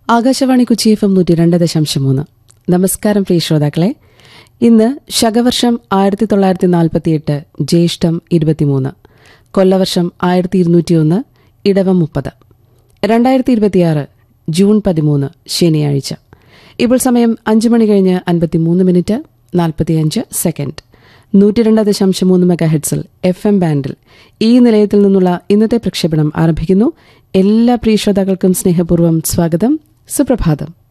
Akashvani Kochi F M നൂറ്റി രണ്ട് ദശാംശം മൂന്ന് നമസ്കാരം പ്രിയ ശ്രോതാക്കളെ ഇന്ന് ശകവർഷം ആയിരത്തി തൊള്ളായിരത്തി നാൽപ്പത്തിയെട്ട് ജ്യേഷ്ഠം ഇരുപത്തിമൂന്ന് കൊല്ലവർഷം ആയിരത്തി ഇരുന്നൂറ്റിയൊന്ന് ഇടവം മുപ്പത് രണ്ടായിരത്തി ഇരുപത്തിയാറ് ജൂൺ പതിമൂന്ന് ശനിയാഴ്ച ഇപ്പോൾ സമയം അഞ്ച് മണി കഴിഞ്ഞ് അൻപത്തിമൂന്ന് മിനിറ്റ് നാൽപ്പത്തിയഞ്ച് സെക്കൻഡ് നൂറ്റിരണ്ട് ദശാംശം മൂന്ന് മെഗാ ഹെഡ്സിൽ എഫ് എം ബാൻഡിൽ ഈ നിലയത്തിൽ നിന്നുള്ള ഇന്നത്തെ പ്രക്ഷേപണം ആരംഭിക്കുന്നു എല്ലാ പ്രിയ ശ്രോതാക്കൾക്കും സ്നേഹപൂർവ്വം സ്വാഗതം സുപ്രഭാതം